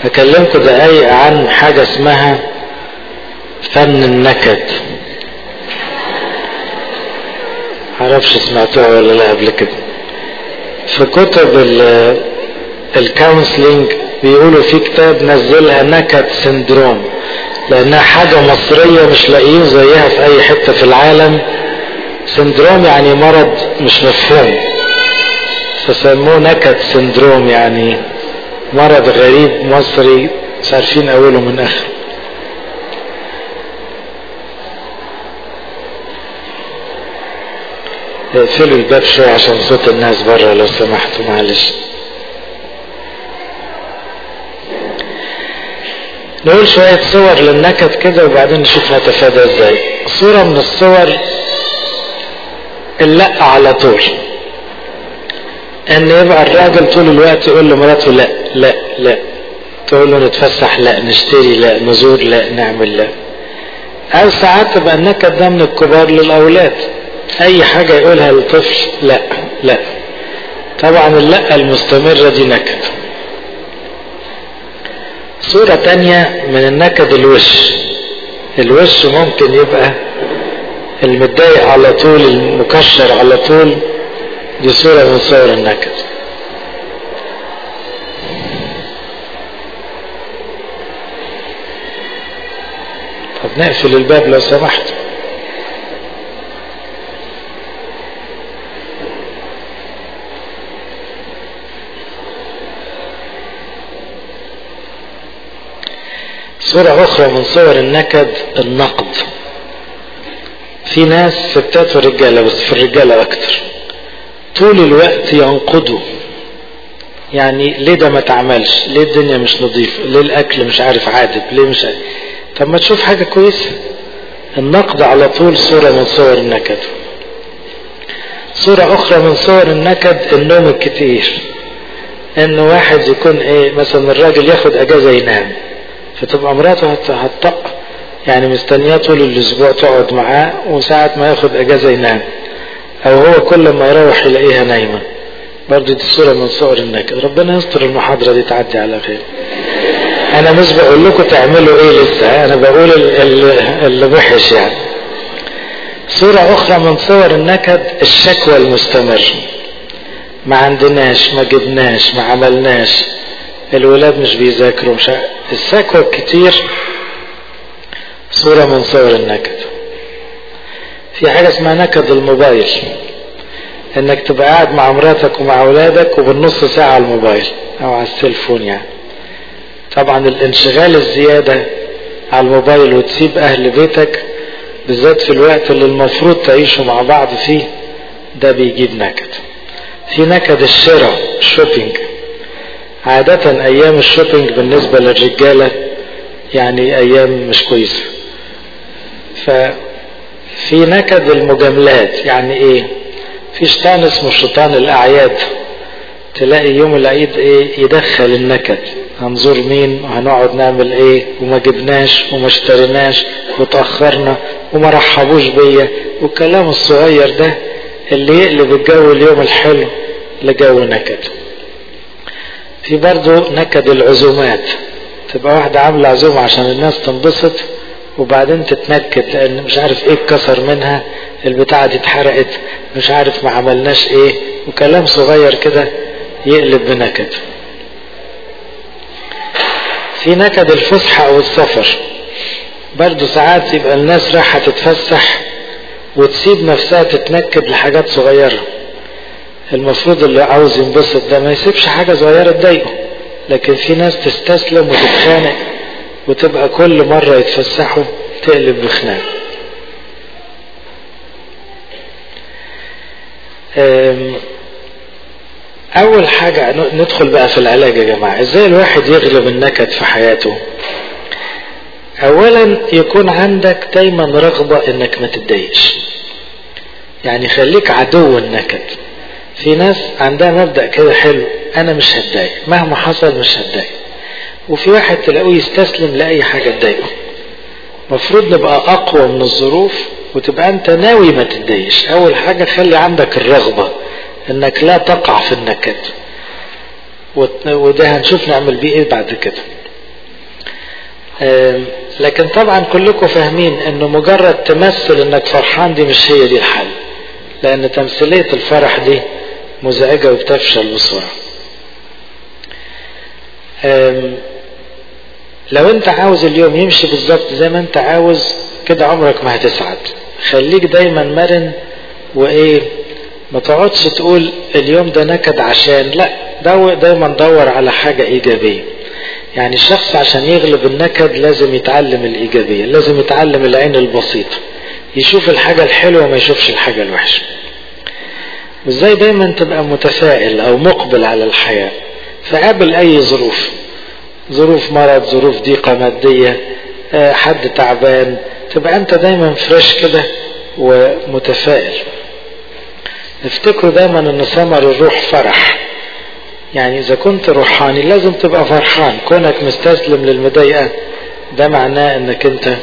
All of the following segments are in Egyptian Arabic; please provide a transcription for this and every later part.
أكلمكم دقايق عن حاجة اسمها فن النكد معرفش سمعتوها ولا لا قبل كده في كتب الكونسلنج بيقولوا في كتاب نزلها نكد سندروم لانها حاجة مصرية مش لاقيين زيها في اي حتة في العالم سندروم يعني مرض مش مفهوم فسموه نكد سندروم يعني مرض غريب مصري مش عارفين اوله من اخره اقفلوا الباب شوية عشان صوت الناس بره لو سمحتوا معلش نقول شوية صور للنكد كده وبعدين نشوف نتفادى ازاي صورة من الصور اللق على طول ان يبقى الراجل طول الوقت يقول لمراته لا لا لا تقول له نتفسح لا نشتري لا نزور لا نعمل لا او ساعات تبقى النكد ده من الكبار للاولاد اي حاجة يقولها للطفل لا لا طبعا اللأ المستمرة دي نكد صورة تانية من النكد الوش الوش ممكن يبقى المتضايق على طول المكشر على طول دي صورة من صور النكد طب نقفل الباب لو سمحت صورة أخرى من صور النكد النقد في ناس ستات ورجالة بس في الرجالة أكتر طول الوقت ينقدوا يعني ليه ده ما تعملش ليه الدنيا مش نظيفة ليه الأكل مش عارف عادب ليه مش عارف طب ما تشوف حاجة كويسة النقد على طول صورة من صور النكد صورة أخرى من صور النكد النوم الكتير إن واحد يكون إيه مثلا الراجل ياخد أجازة ينام فتبقى مراته هتطق يعني مستنياه طول الاسبوع تقعد معاه وساعة ما ياخد اجازة ينام او هو كل ما يروح يلاقيها نايمة برضه دي صورة من صور النكد ربنا يستر المحاضرة دي تعدي على خير انا مش بقول لكم تعملوا ايه لسه انا بقول اللي وحش يعني صورة اخرى من صور النكد الشكوى المستمر ما عندناش ما جبناش ما عملناش الولاد مش بيذاكروا مش الشكوى الكتير صورة من صور النكد في حاجة اسمها نكد الموبايل انك تبقى قاعد مع مراتك ومع اولادك وبالنص ساعة على الموبايل او على التليفون يعني طبعا الانشغال الزيادة على الموبايل وتسيب اهل بيتك بالذات في الوقت اللي المفروض تعيشوا مع بعض فيه ده بيجيب نكد في نكد الشراء الشوبينج عادة أيام الشوبينج بالنسبة للرجالة يعني أيام مش كويسة ففي نكد المجاملات يعني إيه في شيطان اسمه شيطان الأعياد تلاقي يوم العيد إيه يدخل النكد هنزور مين وهنقعد نعمل إيه وما جبناش وما اشتريناش وتأخرنا وما رحبوش بيا والكلام الصغير ده اللي يقلب الجو اليوم الحلو لجو نكد في برضه نكد العزومات تبقى واحدة عاملة عزومة عشان الناس تنبسط وبعدين تتنكد لأن مش عارف ايه اتكسر منها البتاعة دي اتحرقت مش عارف ما عملناش ايه وكلام صغير كده يقلب بنكد في نكد الفسحة أو السفر برضه ساعات يبقى الناس رايحة تتفسح وتسيب نفسها تتنكد لحاجات صغيرة المفروض اللي عاوز ينبسط ده ما يسيبش حاجة صغيرة تضايقه لكن في ناس تستسلم وتتخانق وتبقى كل مرة يتفسحوا تقلب بخناق أول حاجة ندخل بقى في العلاج يا جماعة إزاي الواحد يغلب النكد في حياته أولا يكون عندك دايما رغبة إنك ما تتضايقش يعني خليك عدو النكد في ناس عندها مبدأ كده حلو أنا مش هتضايق مهما حصل مش هتضايق وفي واحد تلاقيه يستسلم لأي حاجة تضايقه المفروض نبقى أقوى من الظروف وتبقى أنت ناوي ما تتضايقش أول حاجة خلي عندك الرغبة إنك لا تقع في النكد وده هنشوف نعمل بيه إيه بعد كده لكن طبعا كلكم فاهمين انه مجرد تمثل انك فرحان دي مش هي دي الحل لان تمثيلية الفرح دي مزعجة وبتفشل بسرعة لو انت عاوز اليوم يمشي بالظبط زي ما انت عاوز كده عمرك ما هتسعد خليك دايما مرن وايه ما تقعدش تقول اليوم ده نكد عشان لا دو دايما دور على حاجة ايجابية يعني الشخص عشان يغلب النكد لازم يتعلم الايجابية لازم يتعلم العين البسيطة يشوف الحاجة الحلوة ما يشوفش الحاجة الوحشة وازاي دايما تبقى متفائل او مقبل على الحياة فقابل اي ظروف ظروف مرض ظروف ضيقة مادية حد تعبان تبقى انت دايما فريش كده ومتفائل افتكروا دايما ان ثمر الروح فرح يعني اذا كنت روحاني لازم تبقى فرحان كونك مستسلم للمضايقة ده معناه انك انت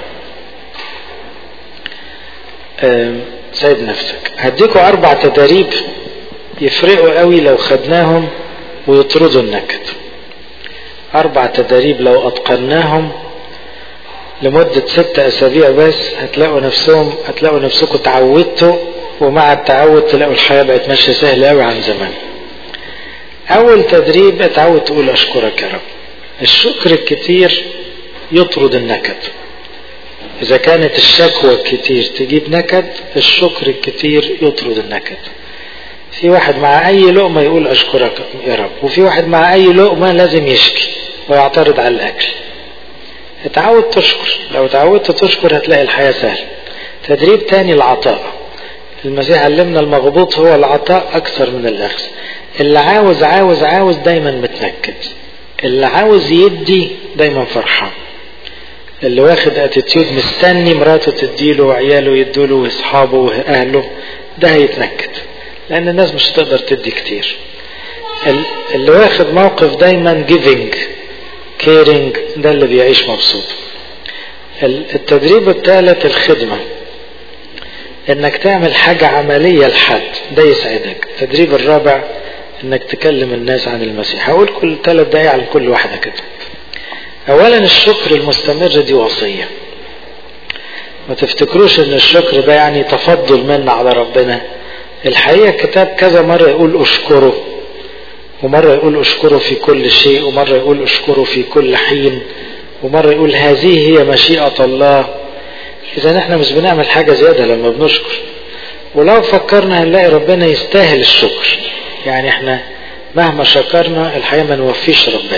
سايب نفسك هديكوا اربع تدريب يفرقوا قوي لو خدناهم ويطردوا النكد اربع تدريب لو اتقناهم لمدة ست اسابيع بس هتلاقوا نفسهم هتلاقوا نفسكم تعودتوا ومع التعود تلاقوا الحياة بقت ماشية سهلة قوي عن زمان اول تدريب اتعود تقول اشكرك يا رب الشكر الكتير يطرد النكد اذا كانت الشكوى الكتير تجيب نكد الشكر الكتير يطرد النكد في واحد مع اي لقمة يقول اشكرك يا رب وفي واحد مع اي لقمة لازم يشكي ويعترض على الاكل اتعود تشكر لو اتعودت تشكر هتلاقي الحياة سهلة تدريب تاني العطاء المسيح علمنا المغبوط هو العطاء اكثر من الاخذ اللي عاوز عاوز عاوز دايما متنكد اللي عاوز يدي دايما فرحان اللي واخد اتيتيود مستني مراته تديله وعياله يدوله واصحابه واهله ده هيتنكد لان الناس مش هتقدر تدي كتير اللي واخد موقف دايما giving caring ده اللي بيعيش مبسوط التدريب الثالث الخدمة انك تعمل حاجة عملية لحد ده يسعدك التدريب الرابع انك تكلم الناس عن المسيح هقول كل ثلاث دقايق عن كل واحدة كده اولا الشكر المستمر دي وصية ما تفتكروش ان الشكر ده يعني تفضل منا على ربنا الحقيقة الكتاب كذا مرة يقول اشكره ومرة يقول اشكره في كل شيء ومرة يقول اشكره في كل حين ومرة يقول هذه هي مشيئة الله اذا احنا مش بنعمل حاجة زيادة لما بنشكر ولو فكرنا هنلاقي ربنا يستاهل الشكر يعني احنا مهما شكرنا الحقيقة ما نوفيش ربنا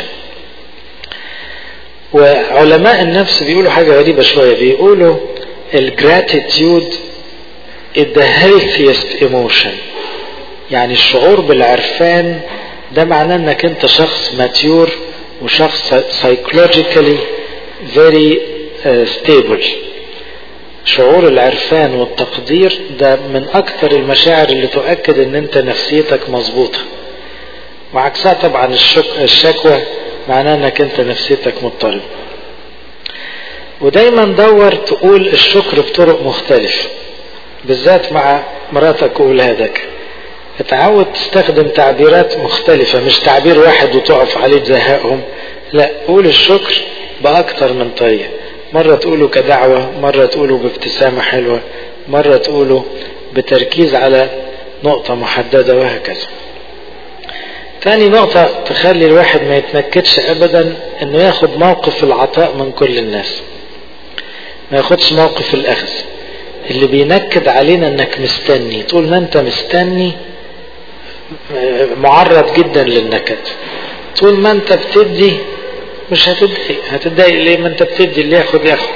وعلماء النفس بيقولوا حاجة غريبة شوية بيقولوا الجراتيتيود is the healthiest emotion يعني الشعور بالعرفان ده معناه انك انت شخص ماتيور وشخص psychologically very uh, stable شعور العرفان والتقدير ده من اكثر المشاعر اللي تؤكد ان انت نفسيتك مظبوطه وعكسها طبعا الشك... الشكوى معناه انك انت نفسيتك مضطرب ودايما دور تقول الشكر بطرق مختلفة بالذات مع مراتك وولادك اتعود تستخدم تعبيرات مختلفة مش تعبير واحد وتقف عليه تزهقهم لا قول الشكر بأكتر من طريقة مرة تقوله كدعوة مرة تقوله بابتسامة حلوة مرة تقوله بتركيز على نقطة محددة وهكذا تاني نقطة تخلي الواحد ما يتنكدش ابدا انه ياخد موقف العطاء من كل الناس ما ياخدش موقف الاخذ اللي بينكد علينا انك مستني طول ما انت مستني معرض جدا للنكد طول ما انت بتدي مش هتتضايق هتتضايق ليه ما انت بتدي اللي ياخد ياخد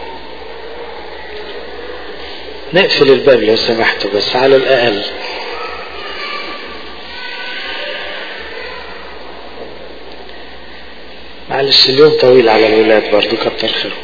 نقفل الباب لو سمحتوا بس على الاقل معلش اليوم طويل على الولاد برضو كتر خيرهم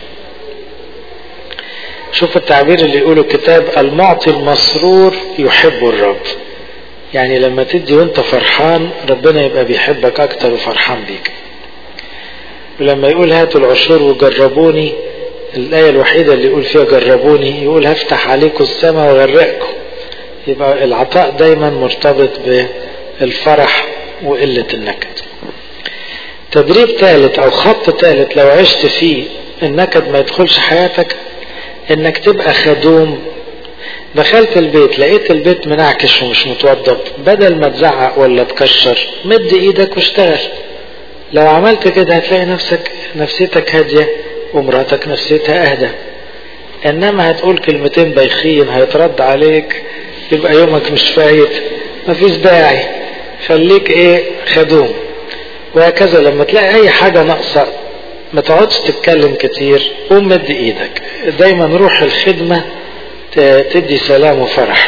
شوف التعبير اللي يقوله الكتاب المعطي المسرور يحب الرب يعني لما تدي وانت فرحان ربنا يبقى بيحبك اكتر وفرحان بيك ولما يقول هاتوا العشور وجربوني الآية الوحيدة اللي يقول فيها جربوني يقول هفتح عليكم السماء وغرقكم يبقى العطاء دايما مرتبط بالفرح وقلة النكد تدريب ثالث او خط ثالث لو عشت فيه النكد ما يدخلش حياتك انك تبقى خدوم دخلت البيت لقيت البيت منعكش ومش متوضب بدل ما تزعق ولا تكشر مد ايدك واشتغل لو عملت كده هتلاقي نفسك نفسيتك هادية ومراتك نفسيتها اهدى انما هتقول كلمتين بايخين هيترد عليك يبقى يومك مش فايت مفيش داعي خليك ايه خدوم وهكذا لما تلاقي اي حاجة ناقصة ما تقعدش تتكلم كتير قوم مد ايدك دايما روح الخدمة تدي سلام وفرح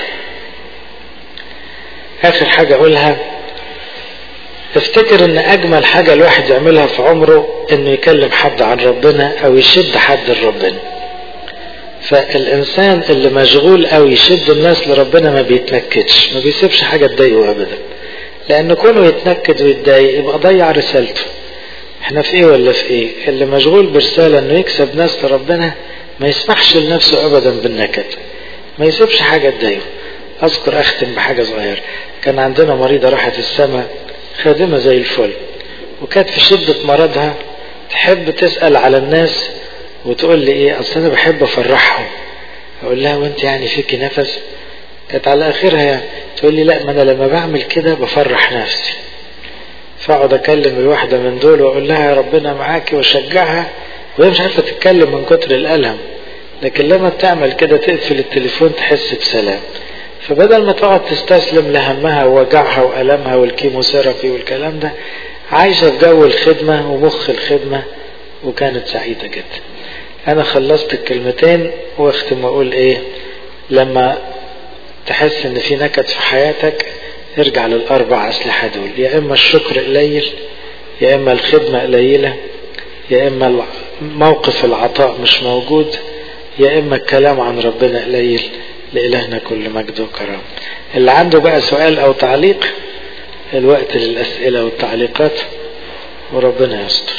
اخر حاجة اقولها افتكر ان اجمل حاجة الواحد يعملها في عمره انه يكلم حد عن ربنا او يشد حد لربنا فالانسان اللي مشغول قوي يشد الناس لربنا ما بيتنكدش ما بيسيبش حاجة تضايقه ابدا لان كونه يتنكد ويتضايق يبقى ضيع رسالته احنا في ايه ولا في ايه اللي مشغول برسالة انه يكسب ناس لربنا ما يسمحش لنفسه ابدا بالنكد ما يسيبش حاجة تضايقه اذكر اختم بحاجة صغيرة كان عندنا مريضة راحت السماء خادمة زي الفل وكانت في شدة مرضها تحب تسأل على الناس وتقول لي ايه اصل انا بحب افرحهم اقول لها وانت يعني فيكي نفس كانت على اخرها يعني تقول لي لا ما انا لما بعمل كده بفرح نفسي فاقعد اكلم الواحدة من دول واقول لها يا ربنا معاكي واشجعها وهي مش عارفة تتكلم من كتر الالم لكن لما بتعمل كده تقفل التليفون تحس بسلام فبدل ما تقعد تستسلم لهمها ووجعها وألمها والكيموثيرابي والكلام ده عايشة في جو الخدمة ومخ الخدمة وكانت سعيدة جدا أنا خلصت الكلمتين واختم وأقول إيه لما تحس إن في نكد في حياتك ارجع للأربع أسلحة دول يا إما الشكر قليل يا إما الخدمة قليلة يا إما موقف العطاء مش موجود يا إما الكلام عن ربنا قليل لإلهنا كل مجد وكرم اللي عنده بقى سؤال أو تعليق الوقت للأسئلة والتعليقات وربنا يستر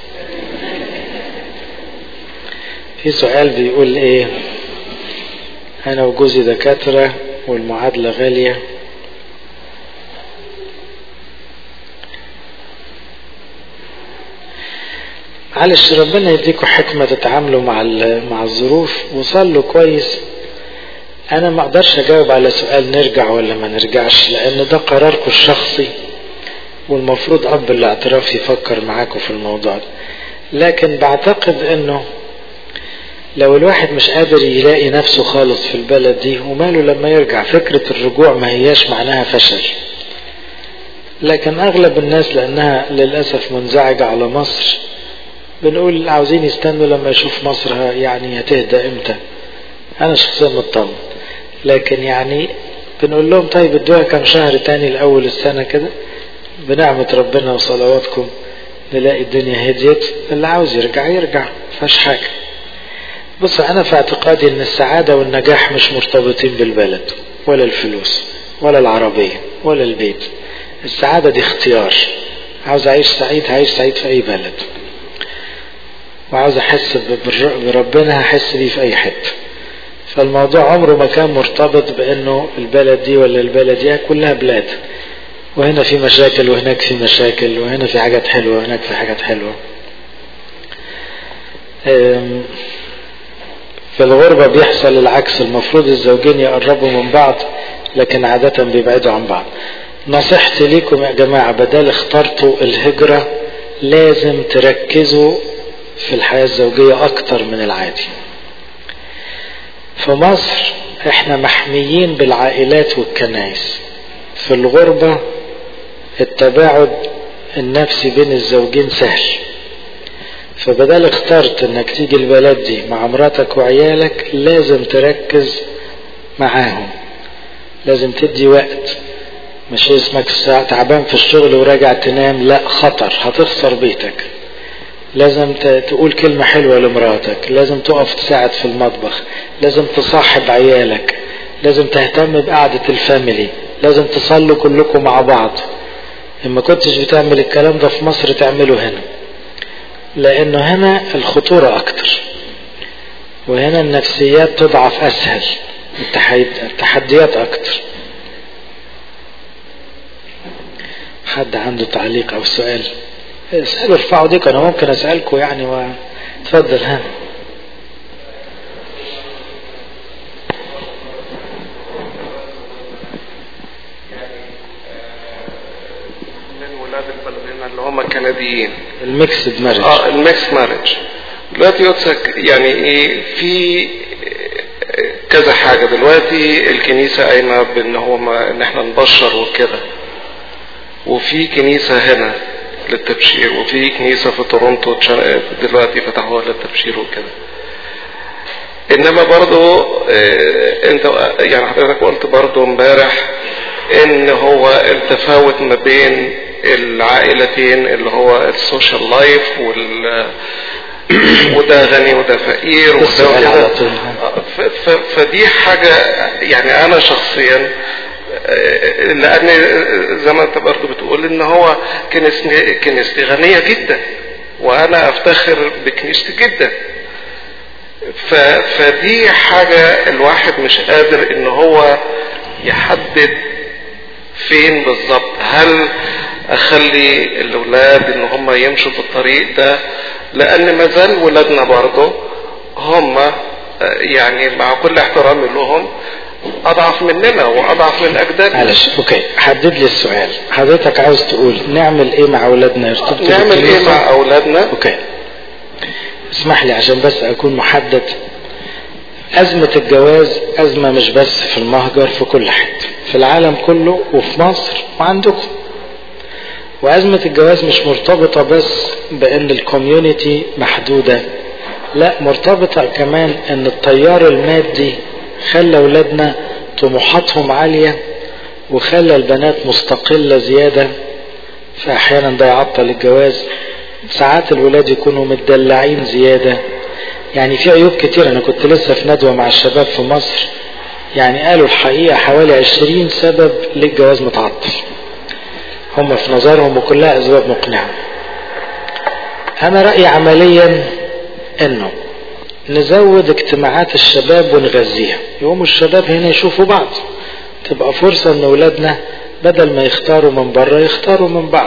في سؤال بيقول ايه انا وجوزي دكاترة والمعادلة غالية معلش ربنا يديكم حكمة تتعاملوا مع مع الظروف وصلوا كويس انا ما اقدرش اجاوب على سؤال نرجع ولا ما نرجعش لان ده قراركم الشخصي والمفروض اب الاعتراف يفكر معاكم في الموضوع ده لكن بعتقد انه لو الواحد مش قادر يلاقي نفسه خالص في البلد دي وماله لما يرجع فكرة الرجوع ما هياش معناها فشل لكن اغلب الناس لانها للاسف منزعجة على مصر بنقول عاوزين يستنوا لما يشوف مصر يعني هتهدى امتى انا شخصيا مطمن لكن يعني بنقول لهم طيب ادوها كم شهر تاني الاول السنة كده بنعمة ربنا وصلواتكم نلاقي الدنيا هديت اللي عاوز يرجع يرجع فاش حاجة بص انا في اعتقادي ان السعادة والنجاح مش مرتبطين بالبلد ولا الفلوس ولا العربية ولا البيت السعادة دي اختيار عاوز اعيش سعيد هعيش سعيد في اي بلد وعاوز احس بربنا هحس بيه في اي حته فالموضوع عمره ما كان مرتبط بانه البلد دي ولا البلد دي كلها بلاد وهنا في مشاكل وهناك في مشاكل وهنا في حاجات حلوة وهناك في حاجات حلوة في الغربة بيحصل العكس المفروض الزوجين يقربوا من بعض لكن عادة بيبعدوا عن بعض نصيحتي ليكم يا جماعة بدل اخترتوا الهجرة لازم تركزوا في الحياة الزوجية أكتر من العادي في مصر احنا محميين بالعائلات والكنائس في الغربة التباعد النفسي بين الزوجين سهل فبدل اخترت انك تيجي البلد دي مع مراتك وعيالك لازم تركز معاهم لازم تدي وقت مش اسمك تعبان في الشغل وراجع تنام لا خطر هتخسر بيتك لازم تقول كلمة حلوة لمراتك لازم تقف تساعد في المطبخ لازم تصاحب عيالك لازم تهتم بقعدة الفاميلي لازم تصلوا كلكم مع بعض إما كنتش بتعمل الكلام ده في مصر تعمله هنا لأنه هنا الخطورة أكتر وهنا النفسيات تضعف أسهل التحديات أكتر حد عنده تعليق أو سؤال اسألوا ارفعوا ديك انا ممكن اسألكم يعني و... تفضل ها من ولاد البلدين اللي هم كنديين الميكسد مارج اه الميكس مارج دلوقتي يوتسك يعني ايه في كذا حاجة دلوقتي الكنيسة قايمة بان هو ما ان احنا نبشر وكده وفي كنيسة هنا للتبشير وفي كنيسة في تورونتو تش- دلوقتي فتحوها للتبشير وكده انما برضو آه، انت يعني حضرتك قلت برضو امبارح ان هو التفاوت ما بين العائلتين اللي هو السوشيال لايف وال وده غني وده فقير وده السؤال على وكده. طول. ف- ف- فدي حاجة يعني انا شخصيا آه، لان زي ما انت برضه بتقول ان هو كنيستي كنيستي غنية جدا وانا افتخر بكنيستي جدا ف... فدي حاجة الواحد مش قادر ان هو يحدد فين بالظبط هل اخلي الاولاد ان هم يمشوا في الطريق ده لان ما زال ولادنا برضه هم آه، يعني مع كل احترامي لهم اضعف مننا واضعف من اجدادنا معلش اوكي حدد لي السؤال حضرتك عاوز تقول نعمل ايه مع اولادنا يرتبطوا نعمل ايه بالكنيسة؟ مع اولادنا اوكي اسمح لي عشان بس اكون محدد أزمة الجواز أزمة مش بس في المهجر في كل حتة في العالم كله وفي مصر وعندكم وأزمة الجواز مش مرتبطة بس بأن الكوميونتي محدودة لا مرتبطة كمان أن التيار المادي خلى أولادنا طموحاتهم عالية وخلى البنات مستقلة زيادة فأحيانا ده يعطل الجواز ساعات الولاد يكونوا متدلعين زيادة يعني في عيوب كتير أنا كنت لسه في ندوة مع الشباب في مصر يعني قالوا الحقيقة حوالي عشرين سبب للجواز متعطل هم في نظرهم وكلها أسباب مقنعة أنا رأيي عمليا أنه نزود اجتماعات الشباب ونغذيها يقوموا الشباب هنا يشوفوا بعض تبقى فرصة ان اولادنا بدل ما يختاروا من بره يختاروا من بعض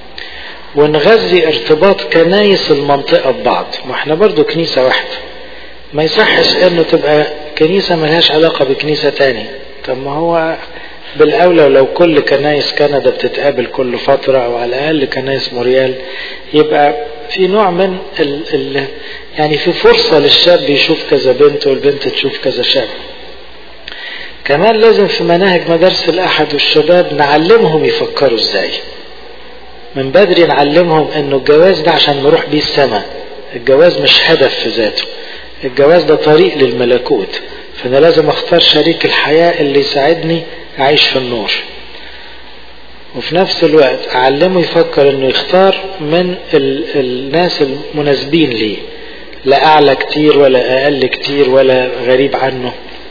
ونغذي ارتباط كنايس المنطقة ببعض ما احنا برضو كنيسة واحدة ما يصحش انه تبقى كنيسة ملهاش علاقة بكنيسة تاني طب ما هو بالاولى لو كل كنايس كندا بتتقابل كل فترة او على الاقل كنايس موريال يبقى في نوع من ال ال يعني في فرصة للشاب يشوف كذا بنت والبنت تشوف كذا شاب كمان لازم في مناهج مدارس الأحد والشباب نعلمهم يفكروا ازاي من بدري نعلمهم انه الجواز ده عشان نروح بيه السماء الجواز مش هدف في ذاته الجواز ده طريق للملكوت فانا لازم اختار شريك الحياة اللي يساعدني اعيش في النور وفي نفس الوقت اعلمه يفكر انه يختار من ال الناس المناسبين ليه لا اعلى كتير ولا اقل كتير ولا غريب عنه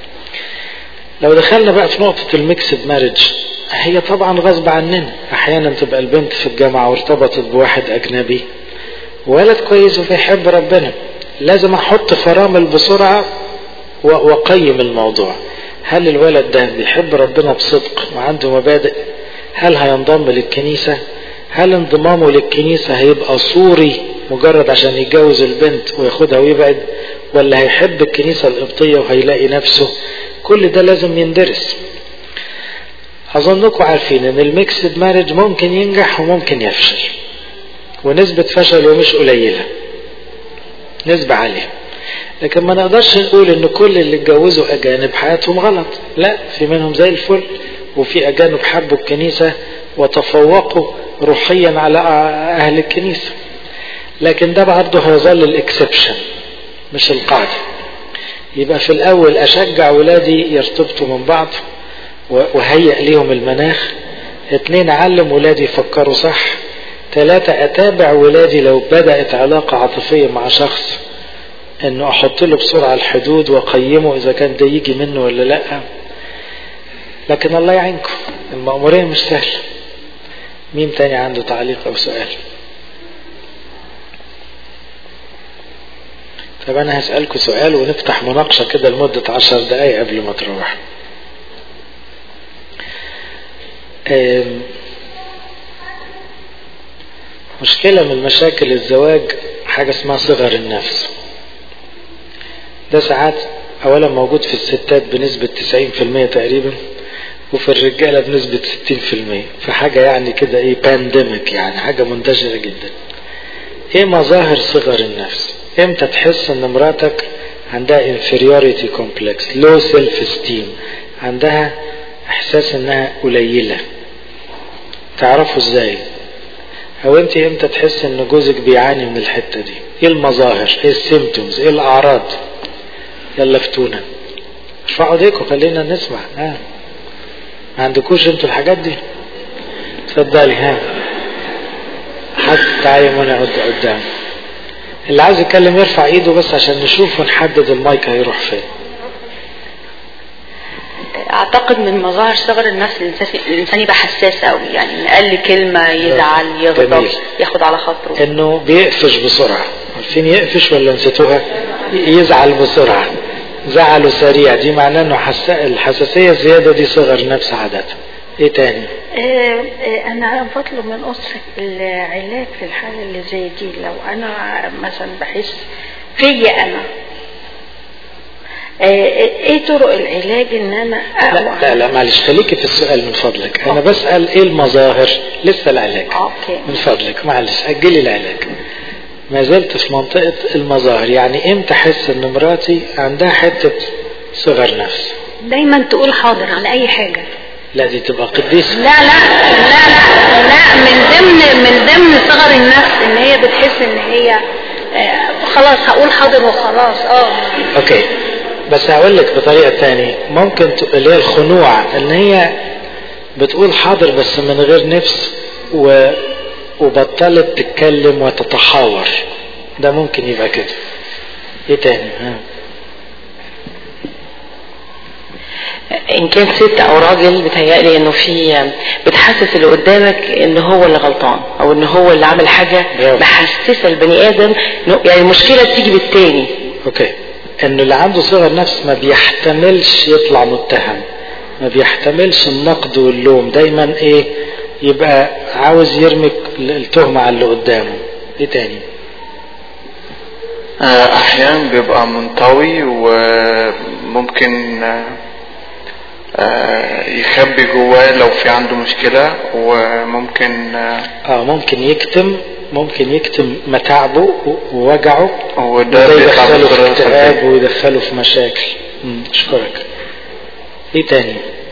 لو دخلنا بقى في نقطة الميكسد مارج هي طبعا غصب عننا احيانا تبقى البنت في الجامعة وارتبطت بواحد اجنبي ولد كويس وبيحب ربنا لازم احط فرامل بسرعة واقيم الموضوع هل الولد ده بيحب ربنا بصدق وعنده مبادئ هل هينضم للكنيسة هل انضمامه للكنيسة هيبقى صوري مجرد عشان يتجوز البنت وياخدها ويبعد ولا هيحب الكنيسة القبطية وهيلاقي نفسه كل ده لازم يندرس اظنكم عارفين ان الميكسد مارج ممكن ينجح وممكن يفشل ونسبة فشله مش قليلة نسبة عالية لكن ما نقدرش نقول ان كل اللي اتجوزوا اجانب حياتهم غلط لا في منهم زي الفل وفي اجانب حبوا الكنيسة وتفوقوا روحيا على اهل الكنيسة لكن ده برضه هيظل الاكسبشن مش القاعدة يبقى في الاول اشجع ولادي يرتبطوا من بعض وهيئ ليهم المناخ اتنين اعلم ولادي يفكروا صح ثلاثة اتابع ولادي لو بدأت علاقة عاطفية مع شخص انه احط له بسرعة الحدود واقيمه اذا كان ده يجي منه ولا لا لكن الله يعينكم المأمورية مش سهلة مين تاني عنده تعليق او سؤال طب انا هسألكم سؤال ونفتح مناقشة كده لمدة عشر دقايق قبل ما تروح مشكلة من مشاكل الزواج حاجة اسمها صغر النفس ده ساعات اولا موجود في الستات بنسبة 90% تقريبا وفي الرجالة بنسبة 60% فحاجة يعني كده ايه بانديميك يعني حاجة منتشرة جدا ايه مظاهر صغر النفس امتى تحس ان مراتك عندها inferiority complex low self esteem عندها احساس انها قليلة تعرفوا ازاي او انت امتى تحس ان جوزك بيعاني من الحتة دي ايه المظاهر ايه السيمتومز ايه الاعراض يلا فتونا ارفعوا ايديكم خلينا نسمع ها ما عندكوش انتوا الحاجات دي اتفضلي ها حد تعالي وانا قدام اللي عايز يتكلم يرفع ايده بس عشان نشوف ونحدد المايك هيروح فين اعتقد من مظاهر صغر النفس الانسان يبقى حساس قوي يعني من اقل كلمه يزعل يغضب جميل. ياخد على خاطره انه بيقفش بسرعة عارفين يقفش ولا نسيتوها يزعل بسرعة زعله سريع دي معناه انه حس... الحساسية زيادة دي صغر نفس عادة ايه تاني آه، آه، انا بطلب من اسرة العلاج في الحالة اللي زي دي لو انا مثلا بحس فيا انا آه، ايه طرق العلاج ان انا لا اقوى لا, لا معلش خليكي في السؤال من فضلك انا بسأل ايه المظاهر لسه العلاج اوكي من فضلك معلش أجلي العلاج ما زلت في منطقة المظاهر يعني امتى احس ان مراتي عندها حتة صغر نفس دايما تقول حاضر على اي حاجة لا دي تبقى قديسة لا لا لا لا لا من ضمن من ضمن صغر النفس ان هي بتحس ان هي آه، خلاص هقول حاضر وخلاص اه اوكي بس هقول لك بطريقة تانية ممكن تبقى اللي هي الخنوع ان هي بتقول حاضر بس من غير نفس و... وبطلت تتكلم وتتحاور ده ممكن يبقى كده ايه تاني ها ان كان ست او راجل بتهيألي انه في بتحسس اللي قدامك ان هو اللي غلطان او ان هو اللي عمل حاجه برافو. محسسه البني ادم إنه يعني المشكله بتيجي بالتاني اوكي ان اللي عنده صغر نفس ما بيحتملش يطلع متهم ما بيحتملش النقد واللوم دايما ايه يبقى عاوز يرمي التهمة على اللي قدامه ايه تاني آه، احيانا بيبقى منطوي وممكن آه، آه، يخبي جواه لو في عنده مشكلة وممكن آه، اه ممكن يكتم ممكن يكتم متاعبه و- ووجعه وده وده بيطلع يدخله في بطريقة اكتئاب سلبية. ويدخله في مشاكل مم، اشكرك ايه تاني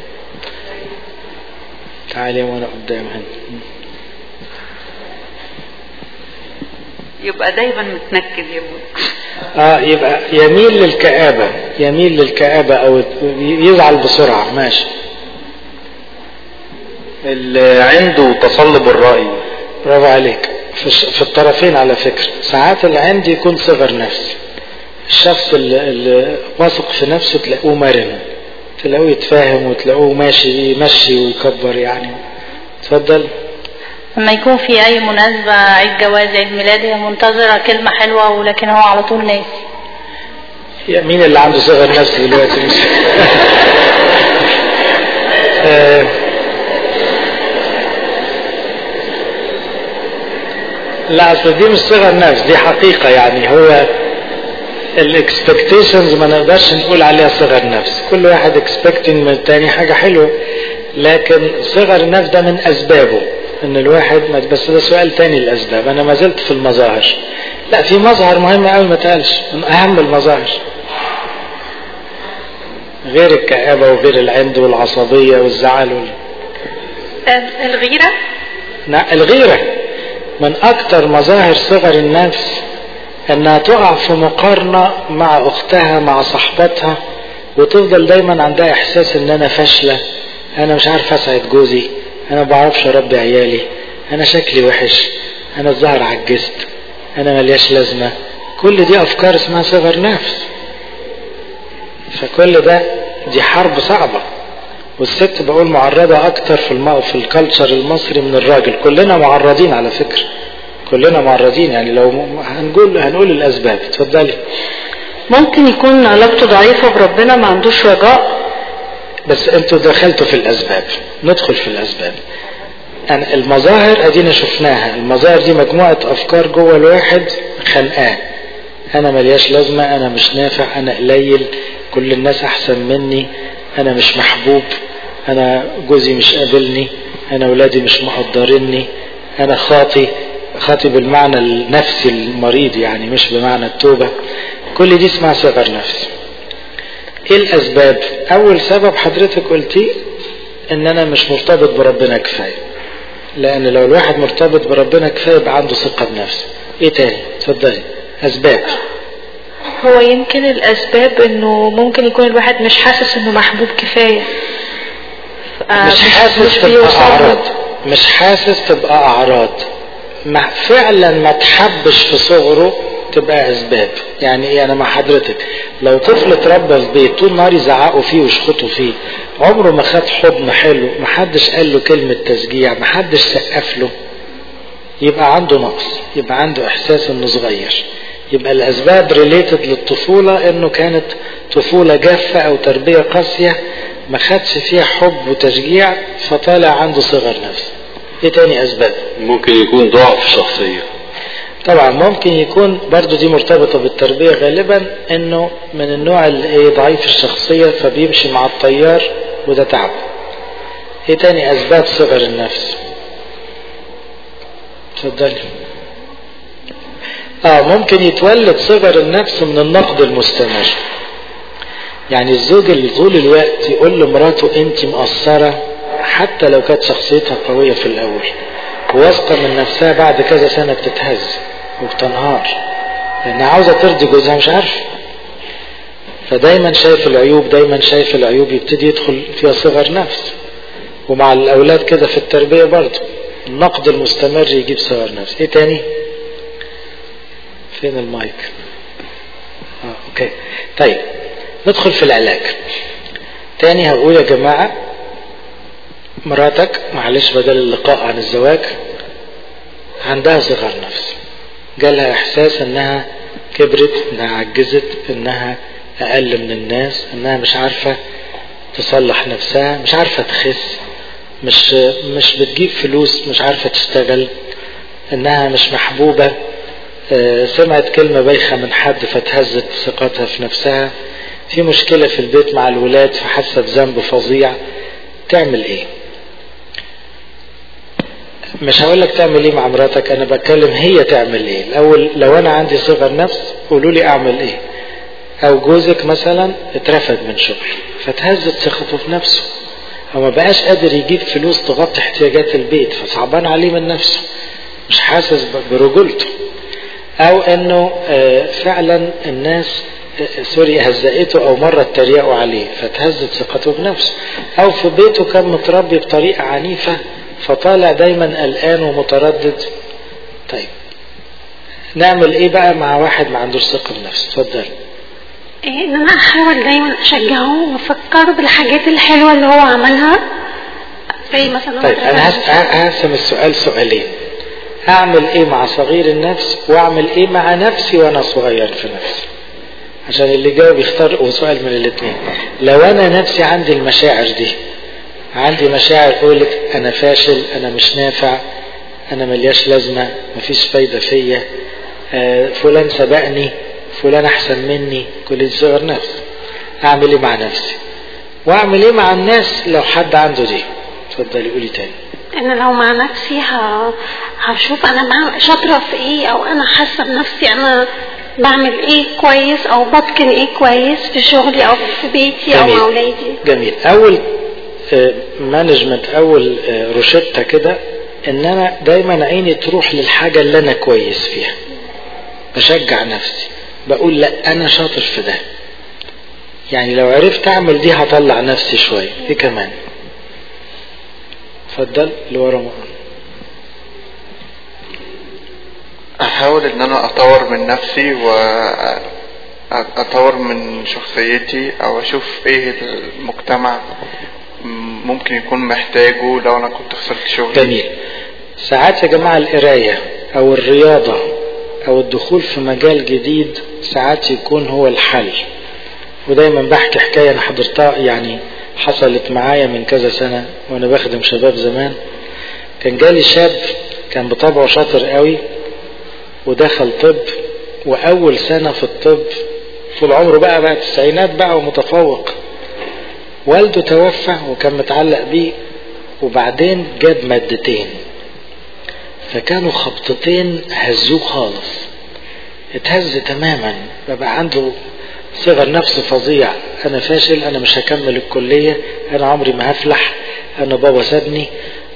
تعالي وانا قدام هنا مم. يبقى دايما متنكد يا ابوي اه يبقى يميل للكآبة يميل للكآبة او يزعل بسرعة ماشي اللي عنده تصلب الرأي برافو عليك في, الش- في الطرفين على فكرة ساعات اللي عندي يكون صغر نفس الشخص اللي, اللي واثق في نفسه تلاقوه مرن تلاقوه يتفاهم وتلاقوه ماشي يمشي ويكبر يعني اتفضل لما يكون في اي مناسبة عيد جواز عيد ميلاد هي منتظرة كلمة حلوة ولكن هو على طول ناسي يا مين اللي عنده صغر نفس دلوقتي مش آه، لا اصل دي مش صغر نفس دي حقيقة يعني هو الاكسبكتيشنز ما نقدرش نقول عليها صغر نفس كل واحد اكسبكتنج من التاني حاجة حلوة لكن صغر النفس ده من اسبابه ان الواحد ما بس ده سؤال تاني الاسباب انا ما زلت في المظاهر لا في مظهر مهم قوي ما تقالش من اهم المظاهر غير الكآبة وغير العند والعصبية والزعل وال... الغيرة لا الغيرة من أكثر مظاهر صغر النفس أنها تقع في مقارنة مع أختها مع صاحبتها وتفضل دايما عندها إحساس إن أنا فاشلة أنا مش عارف أسعد جوزي أنا ما بعرفش أربي عيالي أنا شكلي وحش أنا الظهر عجزت أنا ملياش لازمة كل دي أفكار اسمها صغر نفس فكل ده دي حرب صعبة والست بقول معرضة أكتر في الم... في الكالتشر المصري من الراجل كلنا معرضين على فكرة كلنا معرضين يعني لو م- هنقول هنقول الأسباب اتفضلي ممكن يكون علاقته ضعيفة بربنا ما عندوش رجاء بس انتوا دخلتوا في الأسباب ندخل في الأسباب أنا المظاهر ادينا شفناها المظاهر دي مجموعة افكار جوه الواحد خانقاه انا ملياش لازمة انا مش نافع انا قليل كل الناس احسن مني انا مش محبوب انا جوزي مش قابلني انا ولادي مش مقدريني انا خاطي خاطي بالمعنى النفسي المريض يعني مش بمعنى التوبة كل دي اسمها صغر نفس ايه الاسباب اول سبب حضرتك قلتيه ان انا مش مرتبط بربنا كفاية لان لو الواحد مرتبط بربنا كفاية يبقى عنده ثقة بنفسه ايه تاني اتفضلي اسباب هو يمكن الأسباب إنه ممكن يكون الواحد مش حاسس إنه محبوب كفاية آه، مش حاسس تبقى بيوصل له. اعراض مش حاسس تبقى اعراض ما فعلا ما تحبش في صغره تبقى اسباب يعني ايه انا مع حضرتك لو طفل اتربى في بيت طول النهار يزعقوا فيه ويشخطوا فيه عمره ما خد حضن حلو ما حدش قال له كلمة تشجيع ما حدش سقف له يبقى عنده نقص يبقى عنده احساس انه صغير يبقى الاسباب ريليتد للطفولة انه كانت طفولة جافة او تربية قاسية ما خدش فيها حب وتشجيع فطالع عنده صغر نفس ايه تاني اسباب ممكن يكون ضعف شخصية طبعا ممكن يكون برضو دي مرتبطة بالتربية غالبا انه من النوع اللي ايه ضعيف الشخصية فبيمشي مع التيار وده تعب ايه تاني اسباب صغر النفس اتفضلي اه ممكن يتولد صغر النفس من النقد المستمر يعني الزوج اللي طول الوقت يقول لمراته انت مقصرة حتى لو كانت شخصيتها قوية في الاول واثقة من نفسها بعد كذا سنة بتتهز وبتنهار لانها عاوزة ترضي جوزها مش عارفة فدايما شايف العيوب دايما شايف العيوب يبتدي يدخل فيها صغر نفس ومع الاولاد كده في التربية برضه النقد المستمر يجيب صغر نفس ايه تاني فين المايك آه، اوكي طيب ندخل في العلاج تاني هقول يا جماعة مراتك معلش بدل اللقاء عن الزواج عندها صغر نفس جالها احساس انها كبرت انها عجزت انها اقل من الناس انها مش عارفة تصلح نفسها مش عارفة تخس مش مش بتجيب فلوس مش عارفة تشتغل انها مش محبوبة آه، سمعت كلمة بايخة من حد فتهزت ثقتها في نفسها في مشكلة في البيت مع الولاد فحاسة بذنب فظيع تعمل ايه مش هقول لك تعمل ايه مع مراتك انا بتكلم هي تعمل ايه الاول لو انا عندي صغر نفس قولوا لي اعمل ايه او جوزك مثلا اترفد من شغل فتهزت ثقته في نفسه او ما بقاش قادر يجيب فلوس تغطي احتياجات البيت فصعبان عليه من نفسه مش حاسس ب- برجولته او انه آه، فعلا الناس آه، سوري هزقته او مرة اتريقوا عليه فتهزت ثقته بنفسه او في بيته كان متربي بطريقة عنيفة فطالع دايما قلقان ومتردد طيب نعمل ايه بقى مع واحد ما عندوش ثقة بنفسه اتفضل إيه، ان انا احاول دايما اشجعه وافكره بالحاجات الحلوه اللي هو عملها زي مثلا طيب انا هس- هقسم السؤال سؤالين اعمل ايه مع صغير النفس واعمل ايه مع نفسي وانا صغير في نفسي عشان اللي جاوب يختار سؤال من الاثنين لو انا نفسي عندي المشاعر دي عندي مشاعر قولت انا فاشل انا مش نافع انا ملياش لازمة مفيش فايدة فيا آه، فلان سبقني فلان احسن مني كل دي صغر نفس اعمل ايه مع نفسي واعمل ايه مع الناس لو حد عنده دي اتفضلي قولي تاني ان لو مع نفسي ه... هشوف انا بعمل شاطره في ايه او انا حاسه بنفسي انا بعمل ايه كويس او بتقن ايه كويس في شغلي او في بيتي او جميل. مع اولادي جميل اول مانجمنت اول آه، روشتة كده ان انا دايما عيني تروح للحاجة اللي انا كويس فيها بشجع نفسي بقول لا انا شاطر في ده يعني لو عرفت اعمل دي هطلع نفسي شوية ايه كمان اتفضل اللي ورا مؤمن. احاول ان انا اطور من نفسي واطور من شخصيتي او اشوف ايه المجتمع ممكن يكون محتاجه لو انا كنت خسرت شغلي جميل ساعات يا جماعة القراية او الرياضة او الدخول في مجال جديد ساعات يكون هو الحل ودايما بحكي حكاية انا حضرتها يعني حصلت معايا من كذا سنة وانا بخدم شباب زمان كان جالي شاب كان بطبعه شاطر قوي ودخل طب واول سنة في الطب طول عمره بقى بقى التسعينات بقى ومتفوق والده توفى وكان متعلق بيه وبعدين جاب مادتين فكانوا خبطتين هزوه خالص اتهز تماما بقى عنده صغر نفس فظيع انا فاشل انا مش هكمل الكلية انا عمري ما هفلح انا بابا سابني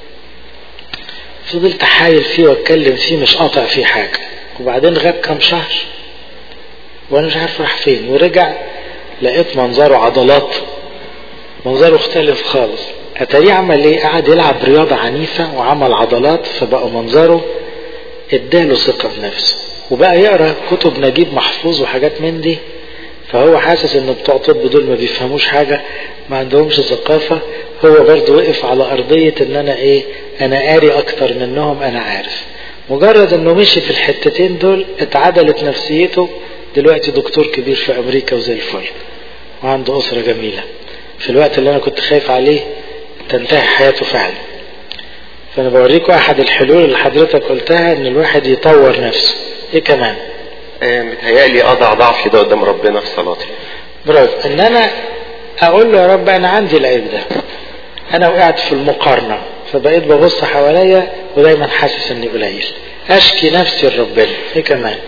فضلت احايل فيه واتكلم فيه مش قاطع فيه حاجة وبعدين غاب كام شهر وانا مش عارف راح فين ورجع لقيت منظره عضلات منظره اختلف خالص اتاريه عمل ايه قعد يلعب رياضة عنيفة وعمل عضلات فبقى منظره اداله ثقة بنفسه وبقى يقرا كتب نجيب محفوظ وحاجات من دي فهو حاسس ان بتوع طب دول ما بيفهموش حاجة ما عندهمش ثقافة هو برضه وقف على ارضية ان انا ايه انا قاري اكتر منهم انا عارف مجرد انه مشي في الحتتين دول اتعدلت نفسيته دلوقتي دكتور كبير في امريكا وزي الفل وعنده اسرة جميلة في الوقت اللي انا كنت خايف عليه تنتهي حياته فعلا فانا بوريكم احد الحلول اللي حضرتك قلتها ان الواحد يطور نفسه ايه كمان آه، متهيألي أضع ضعفي ده قدام ربنا في صلاتي برافو ان انا اقول له يا رب انا عندي العيب ده انا وقعت في المقارنة فبقيت ببص حواليا ودايما حاسس اني قليل اشكي نفسي لربنا ايه كمان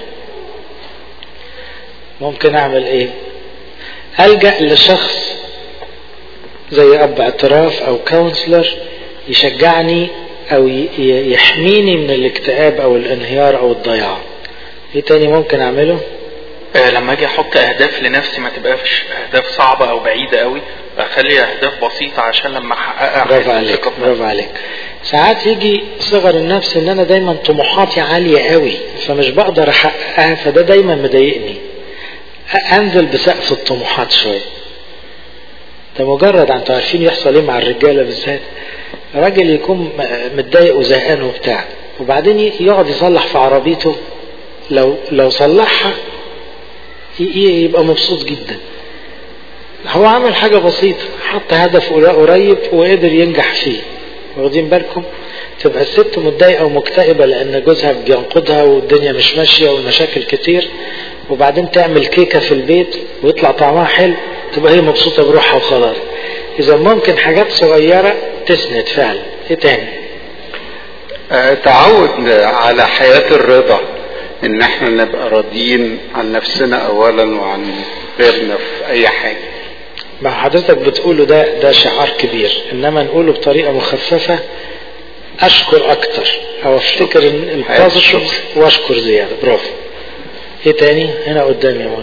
ممكن اعمل ايه الجأ لشخص زي اب اعتراف او كونسلر يشجعني او ي- ي- يحميني من الاكتئاب او الانهيار او الضياع ايه تاني ممكن اعمله آه، لما اجي احط اهداف لنفسي ما تبقاش اهداف صعبه او بعيده قوي اخلي اهداف بسيطه عشان لما احققها برافو أحس عليك بثقة في برافو عليك ساعات يجي صغر النفس ان انا دايما طموحاتي عالية قوي فمش بقدر احققها فده دايما مضايقني أ- انزل بسقف الطموحات شوية ده مجرد انتوا عارفين يحصل ايه مع الرجالة بالذات راجل يكون م- متضايق وزهقان وبتاع وبعدين ي- يقعد يصلح في عربيته لو لو صلحها ي- ي- يبقى مبسوط جدا هو عمل حاجة بسيطة حط هدف قريب وقدر ينجح فيه واخدين بالكم تبقى الست متضايقة ومكتئبة لأن جوزها بينقضها والدنيا مش ماشية والمشاكل كتير وبعدين تعمل كيكة في البيت ويطلع طعمها حلو تبقى هي مبسوطة بروحها وخلاص إذا ممكن حاجات صغيرة تسند فعلا إيه تاني؟ آه، تعود على حياة الرضا ان احنا نبقى راضيين عن نفسنا اولا وعن غيرنا في اي حاجة ما حضرتك بتقوله ده ده شعار كبير انما نقوله بطريقه مخففه اشكر اكتر او افتكر ان البوزيتيف واشكر زياده برافو ايه تاني هنا قدامي يا منى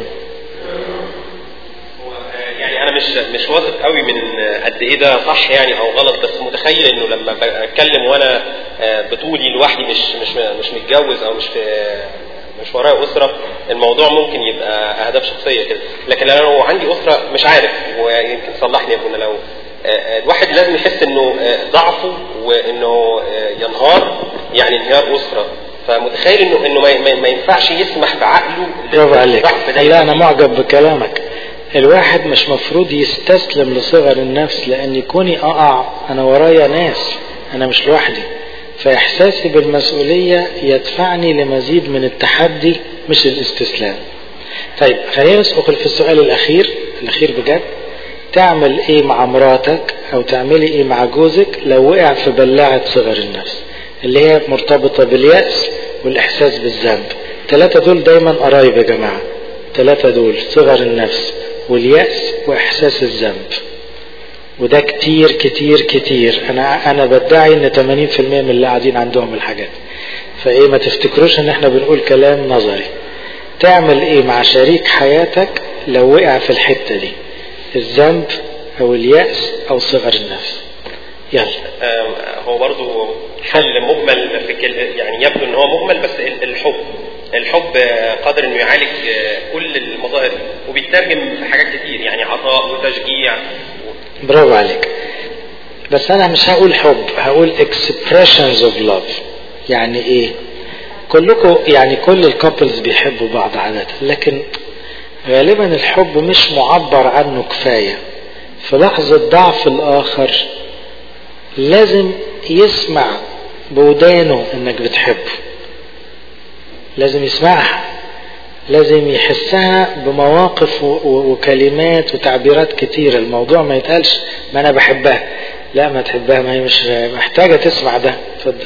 يعني انا مش مش واثق قوي من قد ايه ده صح يعني او غلط بس متخيل انه لما بتكلم وانا آه، بطولي لوحدي مش مش مش متجوز او مش في مش ورايا اسره الموضوع ممكن يبقى اهداف شخصيه كده لكن انا لو عندي اسره مش عارف ويمكن تصلحني يا ابونا لو آه، آه، الواحد لازم يحس انه آه، ضعفه وانه آه، ينهار يعني انهيار اسره فمتخيل انه انه ما- ما ما ينفعش يسمح بعقله برافو عليك للضعف ده لا انا معجب بكلامك الواحد مش مفروض يستسلم لصغر النفس لان كوني اقع انا ورايا ناس انا مش لوحدي فاحساسي بالمسؤولية يدفعني لمزيد من التحدي مش الاستسلام طيب خلينا ندخل في السؤال الاخير الاخير بجد تعمل ايه مع مراتك او تعملي ايه مع جوزك لو وقع في بلاعة صغر النفس اللي هي مرتبطة باليأس والاحساس بالذنب الثلاثة دول دايما قرايب يا جماعة الثلاثة دول صغر النفس واليأس واحساس الذنب وده كتير كتير كتير انا انا بدعي ان 80% من اللي قاعدين عندهم الحاجات فايه ما تفتكروش ان احنا بنقول كلام نظري تعمل ايه مع شريك حياتك لو وقع في الحتة دي الذنب او اليأس او صغر النفس يلا آم، هو برضو حل مجمل في كل يعني يبدو ان هو مجمل بس ال- الحب الحب آه، قادر انه يعالج آه، كل المظاهر دي وبيترجم في حاجات كتير يعني عطاء وتشجيع برافو عليك بس انا مش هقول حب هقول expressions of love يعني ايه كلكم يعني كل الكابلز بيحبوا بعض عادة لكن غالبا الحب مش معبر عنه كفاية في لحظة ضعف الآخر لازم يسمع بودانه انك بتحبه لازم يسمعها لازم يحسها بمواقف وكلمات وتعبيرات كتيرة الموضوع ما يتقالش ما انا بحبها لا ما تحبها ما هي مش محتاجة تسمع ده اتفضل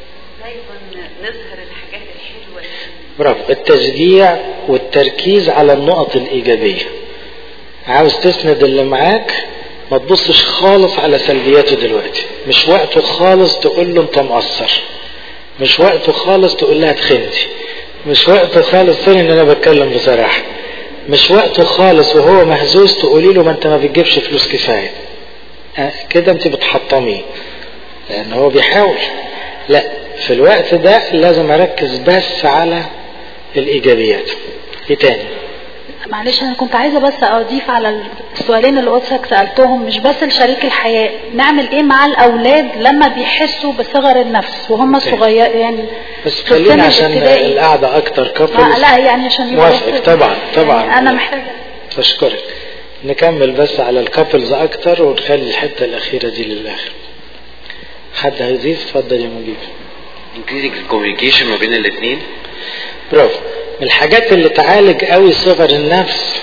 نظهر الحاجات الحلوة برافو التشجيع والتركيز على النقط الإيجابية عاوز تسند اللي معاك ما تبصش خالص على سلبياته دلوقتي مش وقته خالص تقول له انت مقصر مش وقته خالص تقول لها تخنتي مش وقته خالص ثاني ان انا بتكلم بصراحة مش وقته خالص وهو مهزوز تقولي له ما انت ما بتجيبش فلوس كفاية أه كده انت بتحطميه لان هو بيحاول لا في الوقت ده لازم اركز بس على الايجابيات ايه تاني معلش انا كنت عايزه بس اضيف على السؤالين اللي قدسك سالتهم مش بس لشريك الحياه نعمل ايه مع الاولاد لما بيحسوا بصغر النفس وهم صغير يعني بس خلينا عشان القعده اكتر كفر آه لا يعني عشان موافق طبعا طبعا يعني انا محتاجه تشكرك نكمل بس على الكابلز اكتر ونخلي الحته الاخيره دي للاخر حد هيضيف اتفضل يا مجيب increasing الكوميونيكيشن ما بين الاثنين برافو من الحاجات اللي تعالج قوي صغر النفس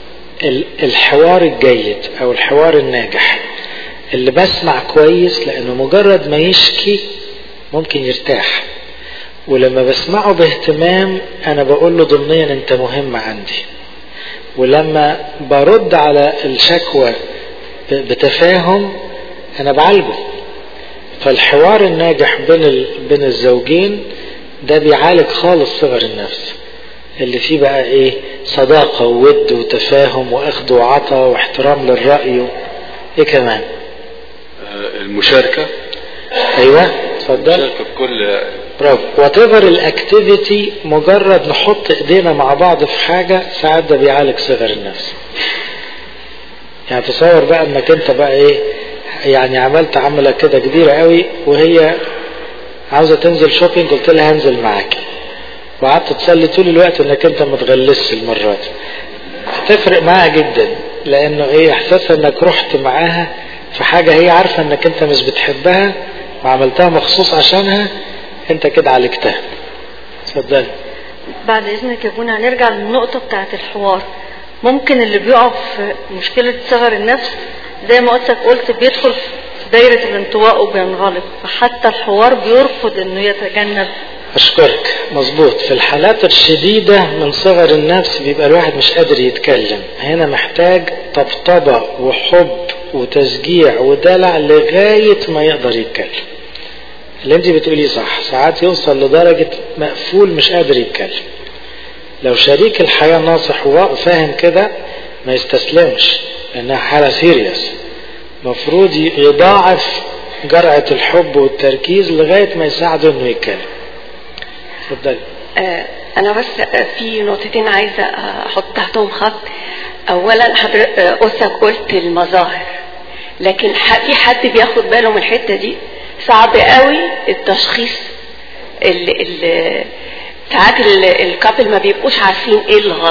الحوار الجيد او الحوار الناجح اللي بسمع كويس لانه مجرد ما يشكي ممكن يرتاح ولما بسمعه باهتمام انا بقول له ضمنيا انت مهم عندي ولما برد على الشكوى بتفاهم انا بعالجه فالحوار الناجح بين بين الزوجين ده بيعالج خالص صغر النفس اللي فيه بقى ايه صداقة وود وتفاهم واخد وعطا واحترام للرأي و... ايه كمان المشاركة ايوه اتفضل المشاركة في كل برافو وات ايفر الاكتيفيتي مجرد نحط ايدينا مع بعض في حاجة ساعات ده بيعالج صغر النفس يعني تصور بقى انك انت بقى ايه يعني عملت عملة كده كبيرة قوي وهي عاوزة تنزل شوبينج قلت لها هنزل معاك وقعدت تصلي طول الوقت انك انت ما تغلسش المرة دي هتفرق معاها جدا لانه ايه احساسها انك رحت معاها في حاجة هي عارفة انك انت مش بتحبها وعملتها مخصوص عشانها انت كده عالجتها اتفضلي بعد اذنك يا بونا هنرجع للنقطة بتاعت الحوار ممكن اللي بيقع في مشكلة صغر النفس زي ما قلت قلت بيدخل في دايرة الانطواء وبينغلق فحتى الحوار بيرفض انه يتجنب أشكرك مظبوط في الحالات الشديدة من صغر النفس بيبقى الواحد مش قادر يتكلم هنا محتاج طبطبة وحب وتشجيع ودلع لغاية ما يقدر يتكلم اللي انت بتقوليه صح ساعات يوصل لدرجة مقفول مش قادر يتكلم لو شريك الحياة ناصح وفاهم كده ما يستسلمش لأنها حالة سيريس مفروض يضاعف جرعة الحب والتركيز لغاية ما يساعده انه يتكلم اتفضلي آه انا بس آه في نقطتين عايزه آه احط تحتهم خط اولا حضرتك اسك قلت المظاهر لكن في حد بياخد باله من الحته دي صعب قوي التشخيص ال ال ساعات الكابل ما بيبقوش عارفين ايه الغلط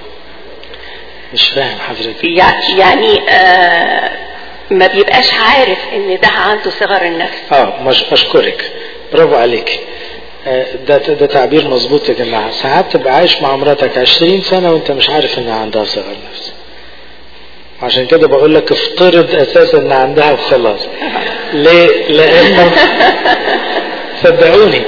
مش فاهم حضرتك يعني آه ما بيبقاش عارف ان ده عنده صغر النفس اه مش اشكرك برافو عليك ده ده تعبير مظبوط يا جماعه ساعات تبقى عايش مع مراتك 20 سنه وانت مش عارف ان عندها صغر نفس عشان كده بقول لك افترض اساسا ان عندها وخلاص ليه لانه صدقوني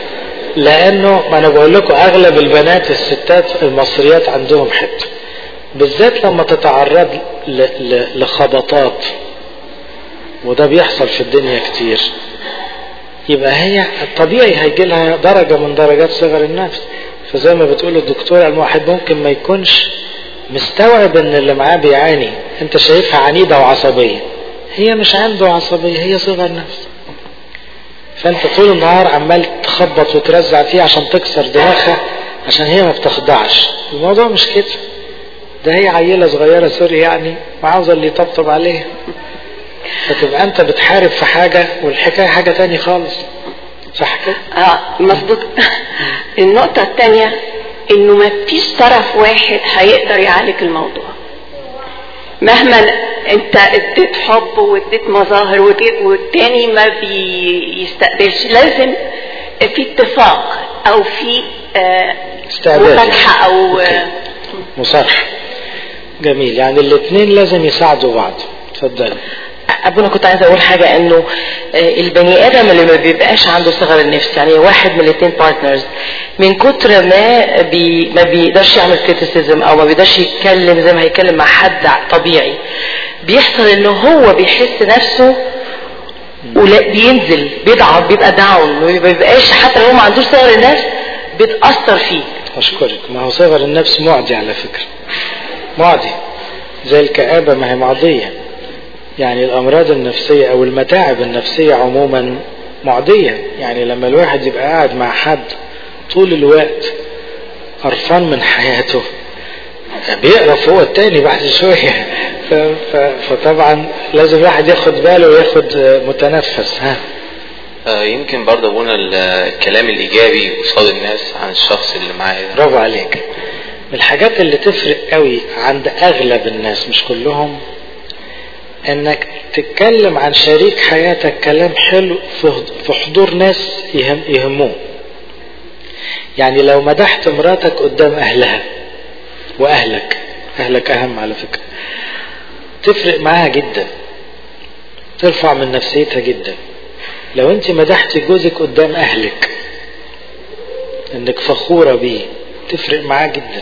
لانه ما انا بقول لكم اغلب البنات الستات المصريات عندهم حته بالذات لما تتعرض لخبطات وده بيحصل في الدنيا كتير يبقى هي الطبيعي هيجي لها درجة من درجات صغر النفس فزي ما بتقول الدكتور الواحد ممكن ما يكونش مستوعب ان اللي معاه بيعاني انت شايفها عنيدة وعصبية هي مش عنده عصبية هي صغر نفس فانت طول النهار عمال تخبط وترزع فيها عشان تكسر دماغها عشان هي ما بتخضعش الموضوع مش كده ده هي عيلة صغيرة سوري يعني وعاوزة اللي يطبطب عليها فتبقى انت بتحارب في حاجة والحكاية حاجة تاني خالص صح كده؟ اه مظبوط النقطة التانية انه ما فيش طرف واحد هيقدر يعالج الموضوع مهما انت اديت حب واديت مظاهر واديت- والتاني ما بيستقبلش لازم في اتفاق او في آه، استعداد مفاتحه او آه، مصارحة جميل يعني الاثنين لازم يساعدوا بعض اتفضل ابونا كنت عايزه اقول حاجه انه آه، البني ادم اللي ما بيبقاش عنده صغر النفس يعني واحد من الاثنين بارتنرز من كتر ما بي ما بيقدرش يعمل كريتيسيزم او ما بيقدرش يتكلم زي ما هيتكلم مع حد طبيعي بيحصل انه هو بيحس نفسه ولا بينزل بيضعف بيبقى داون ما بيبقاش حتى لو هو ما عندوش صغر النفس بتاثر فيه أشكرك ما هو صغر النفس معدي على فكرة معدي زي الكآبة ما هي معدية يعني الأمراض النفسية أو المتاعب النفسية عموما معدية يعني لما الواحد يبقى قاعد مع حد طول الوقت قرفان من حياته بيقرف هو التاني بعد شوية ف- ف- فطبعا لازم الواحد ياخد باله وياخد متنفس ها آه، يمكن برضه ابونا ال- الكلام الايجابي قصاد الناس عن الشخص اللي معايا ده برافو عليك من الحاجات اللي تفرق قوي عند اغلب الناس مش كلهم انك تتكلم عن شريك حياتك كلام حلو في في حضور ناس يهم يهموه يعني لو مدحت مراتك قدام اهلها واهلك اهلك اهم على فكرة تفرق معاها جدا ترفع من نفسيتها جدا لو انت مدحتي جوزك قدام اهلك انك فخورة بيه تفرق معاه جدا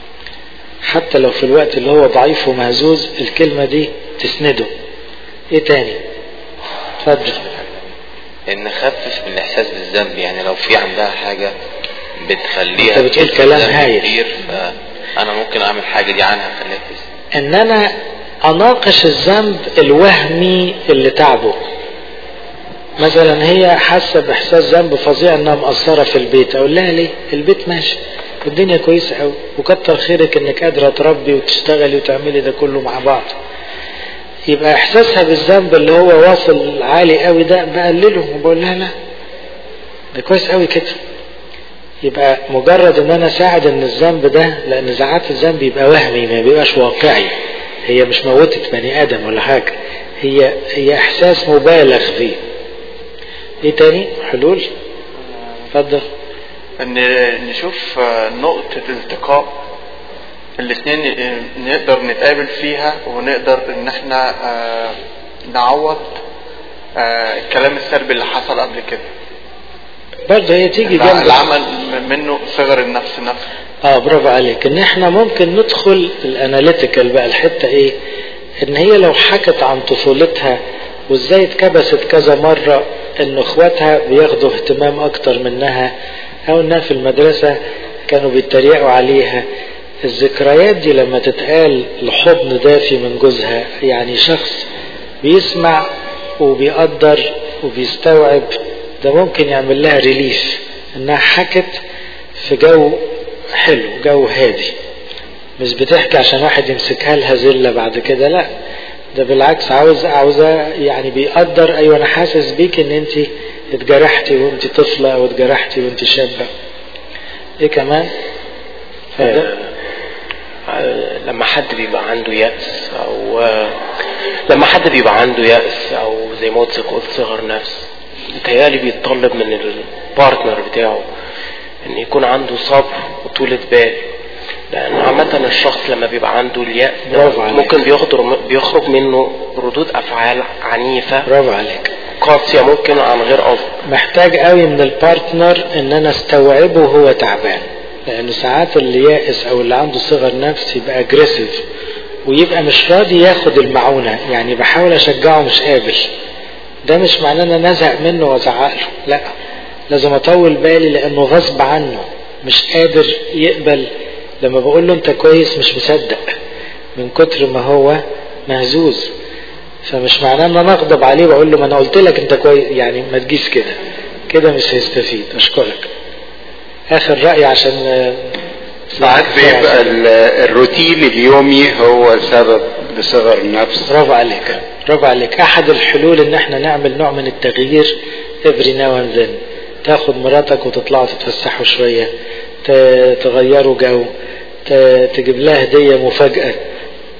حتى لو في الوقت اللي هو ضعيف ومهزوز الكلمة دي تسنده ايه تاني اتفضل ان خفف من الاحساس بالذنب يعني لو في عندها حاجه بتخليها انت بتقول تحس كلام بالذنب هايل. كتير فانا ممكن اعمل حاجه دي عنها اخليها تحس ان انا اناقش الذنب الوهمي اللي تعبه مثلا هي حاسه باحساس ذنب فظيع انها مقصره في البيت اقول لها ليه البيت ماشي والدنيا كويسه قوي وكتر خيرك انك قادره تربي وتشتغلي وتعملي ده كله مع بعض يبقى احساسها بالذنب اللي هو واصل عالي قوي ده بقلله وبقول لها لا ده كويس قوي كده يبقى مجرد ان انا اساعد ان الذنب ده لان ساعات الذنب يبقى وهمي ما بيبقاش واقعي هي مش موتت بني ادم ولا حاجه هي هي احساس مبالغ فيه ايه تاني حلول اتفضل ان نشوف آه، نقطة التقاء الاثنين آه، نقدر نتقابل فيها ونقدر ان احنا آه، نعوض آه، الكلام السلبي اللي حصل قبل كده برضه هي تيجي الع- جنب العمل م- منه صغر النفس نفسه اه برافو عليك ان احنا ممكن ندخل الاناليتيكال بقى الحته ايه ان هي لو حكت عن طفولتها وازاي اتكبست كذا مره ان اخواتها بياخدوا اهتمام اكتر منها او انها في المدرسه كانوا بيتريقوا عليها الذكريات دي لما تتقال لحضن دافي من جوزها يعني شخص بيسمع وبيقدر وبيستوعب ده ممكن يعمل لها ريليف انها حكت في جو حلو جو هادي مش بتحكي عشان واحد يمسكها لها زله بعد كده لا ده بالعكس عاوز عاوزه يعني بيقدر ايوه انا حاسس بيك ان انت اتجرحتي وانت طفله او اتجرحتي وانت شابه ايه كمان اتفضل. آه، لما حد بيبقى عنده يأس أو آه، لما حد بيبقى عنده يأس أو زي ما قلت قلت صغر نفس متهيألي بيتطلب من البارتنر بتاعه إن يكون عنده صبر وطولة بال لأن عامة الشخص لما بيبقى عنده اليأس ده برافو عليك. ممكن بيخضر بيخرج منه ردود أفعال عنيفة برافو عليك قاسية ممكن عن غير قصد محتاج قوي من البارتنر ان انا استوعبه وهو تعبان لان ساعات اللي يائس او اللي عنده صغر نفس يبقى اجريسيف ويبقى مش راضي ياخد المعونة يعني بحاول اشجعه مش قابل ده مش معناه ان انا ازهق منه وازعق له لا لازم اطول بالي لانه غصب عنه مش قادر يقبل لما بقول له انت كويس مش مصدق من كتر ما هو مهزوز فمش معناه ان انا اغضب عليه واقول له ما انا قلت لك انت كويس يعني ما تجيش كده كده مش هيستفيد اشكرك اخر راي عشان آه، ساعات بيبقى ال- الروتين اليومي هو سبب لصغر النفس برافو عليك برافو عليك احد الحلول ان احنا نعمل نوع من التغيير every now and then تاخد مراتك وتطلعوا تتفسحوا شوية ت- تغيروا جو ت- تجيب لها هدية مفاجأة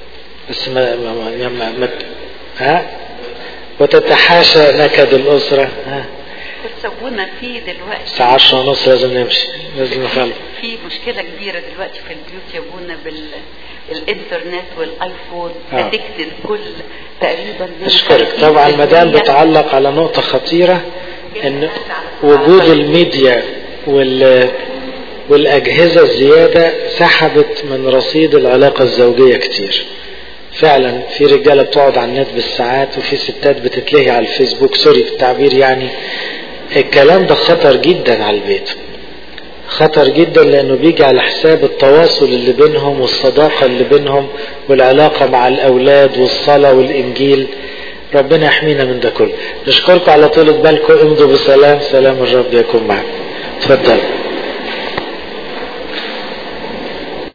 بس ما ما ما, ما, ما ها وتتحاشى نكد الأسرة ها بتسوونا فيه دلوقتي الساعة 10 ونص لازم نمشي لازم نخلص في مشكلة كبيرة دلوقتي في البيوت يا ابونا بالانترنت والايفون آه. ادكتد كل تقريبا من أشكرك 50% طبعا المدام بتعلق على نقطة خطيرة إن وجود الميديا وال والأجهزة الزيادة سحبت من رصيد العلاقة الزوجية كتير فعلا في رجالة بتقعد على النت بالساعات وفي ستات بتتلهي على الفيسبوك سوري في التعبير يعني الكلام ده خطر جدا على البيت خطر جدا لانه بيجي على حساب التواصل اللي بينهم والصداقة اللي بينهم والعلاقة مع الاولاد والصلاة والانجيل ربنا يحمينا من ده كله نشكركم على طولة بالكم امضوا بسلام سلام الرب يكون معكم تفضل